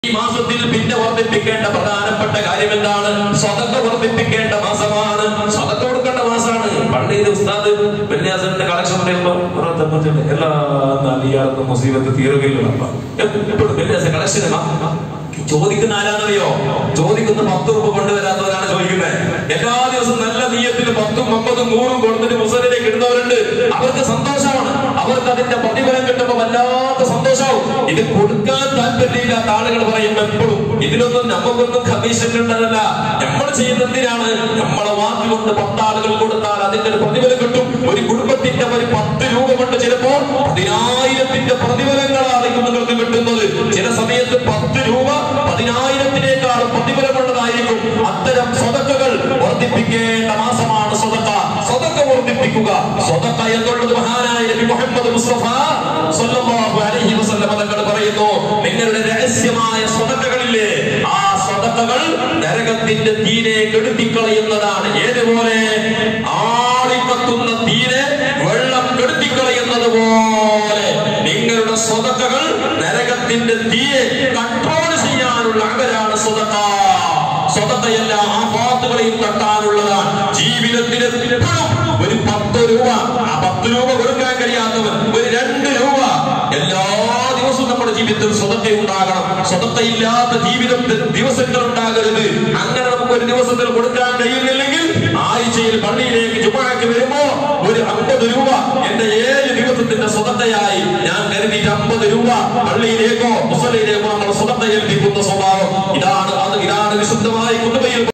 ഈ മാസത്തിൽ പിന്നെ വർദ്ധിപ്പിക്കേണ്ട പ്രധാനപ്പെട്ട കാര്യം എന്താണ് സ്വതക്ക വർദ്ധിപ്പിക്കേണ്ട മാസമാണ് സ്വതക്ക കൊടുക്കേണ്ട മാസമാണ് പള്ളിയിൽ ഉസ്താദ് ബന്യാസന്റെ കളക്ഷൻ പറയുമ്പോ ഓരോ തമ്പത്തിണ്ട് എല്ലാ നദിയാർക്കും മുസീബത്ത് തീരുകയില്ല എപ്പോഴും ബന്യാസ കളക്ഷൻ ചോദിക്കുന്ന ആരാന്നറിയോ ചോദിക്കുന്ന പത്ത് രൂപ കൊണ്ടുവരാത്തവരാണ് ചോദിക്കുന്നത് എല്ലാ ദിവസവും നല്ല നീയത്തിൽ പത്തും അമ്പതും നൂറും കൊടുത്തിട്ട് മുസലിലേക്ക് ഇടുന്നവരുണ്ട് അവർക്ക് സന്തോഷമാണ് അവർക്ക് അതിന്റെ പ്രതിഫലം കിട്ടുമ്പോൾ വല്ലാത്ത സന്തോഷമാവും ഇത് കൊടുക്കാൻ താല്പര്യമില്ലാത്ത ആളുകൾ പറയും എപ്പോഴും ഇതിനൊന്നും നമുക്കൊന്നും കമ്മീഷൻ ഉണ്ടതല്ല നമ്മൾ ചെയ്യുന്ന എന്തിനാണ് നമ്മളെ വാക്ക് കൊണ്ട് പത്താളുകൾ കൊടുത്താൽ അതിന്റെ ഒരു പ്രതിഫലം കിട്ടും ഒരു കുടുംബത്തിന്റെ ഒരു പത്ത് രൂപ കൊണ്ട് ചിലപ്പോ പതിനായിരത്തിന്റെ പ്രതിഫലങ്ങളായിരിക്കും നിങ്ങൾക്ക് കിട്ടുന്നത് ചില സമയത്ത് പത്ത് രൂപ പതിനായിരത്തിനേക്കാളും പ്രതിഫലമുള്ളതായിരിക്കും അത്തരം സ്വതക്കകൾ വർദ്ധിപ്പിക്കേണ്ട മാസമാണ് സ്വതക്ക സ്വതക്ക വർദ്ധിപ്പിക്കുക സ്വതക്ക എന്നുള്ളത് മഹാനായ നബി മുഹമ്മദ് മുസ്തഫ സ്വല്ലല്ലാഹു അലൈഹി വസല്ലം തങ്ങൾ പറയുന്നു നിങ്ങളുടെ രഹസ്യമായ സ്വതക്കകളില്ലേ ആ സ്വതക്കകൾ നരകത്തിന്റെ തീരെ കെടുത്തിക്കളയുന്നതാണ് ഏതുപോലെ ആളിക്കത്തുന്ന തീരെ വെള്ളം കെടുത്തിക്കളയുന്നത് പോലെ നിങ്ങളുടെ സ്വതക്കകൾ നരകത്തിന്റെ തീയെ കൺട്രോൾ ചെയ്യാനുള്ള അകലാണ് സ്വതക്ക സ്വതക്കയല്ല ആ പാത്തുകളെയും തട്ടാനുള്ളതാണ് ജീവിതത്തിൽ എപ്പോഴും ഒരു പത്ത് രൂപ ആ പത്ത് രൂപ കൊടുക്കാൻ കഴിയാത്തവൻ ഒരു രണ്ട് രൂപ എല്ലാ ദിവസവും നമ്മുടെ ജീവിതത്തിൽ സ്വതക്ക ഉണ്ടാകണം സ്വതക്കയില്ലാത്ത ജീവിതത്തിൽ ദിവസങ്ങൾ ഉണ്ടാകരുത് അങ്ങനെ നമുക്ക് ഒരു ദിവസത്തിൽ കൊടുക്കാൻ കഴിയുന്നില്ലെങ്കിൽ ആഴ്ചയിൽ പള്ളിയിലേക്ക് ജുമാക്ക് വരുമ്പോ ഒരു അമ്പത് രൂപ എന്റെ ഏഴ് ദിവസത്തിന്റെ സ്വതക്കയായി ഞാൻ കരുതിയിട്ട് അമ്പത് രൂപ പള്ളിയിലേക്കോ മുസലിയിലേക്കോ നമ്മൾ സ്വതക്ക ഏൽപ്പിക്കുന്ന സ്വഭാവം ഇതാണ് അത് ഇതാണ് വിശുദ്ധമായ കുത്തുബയിൽ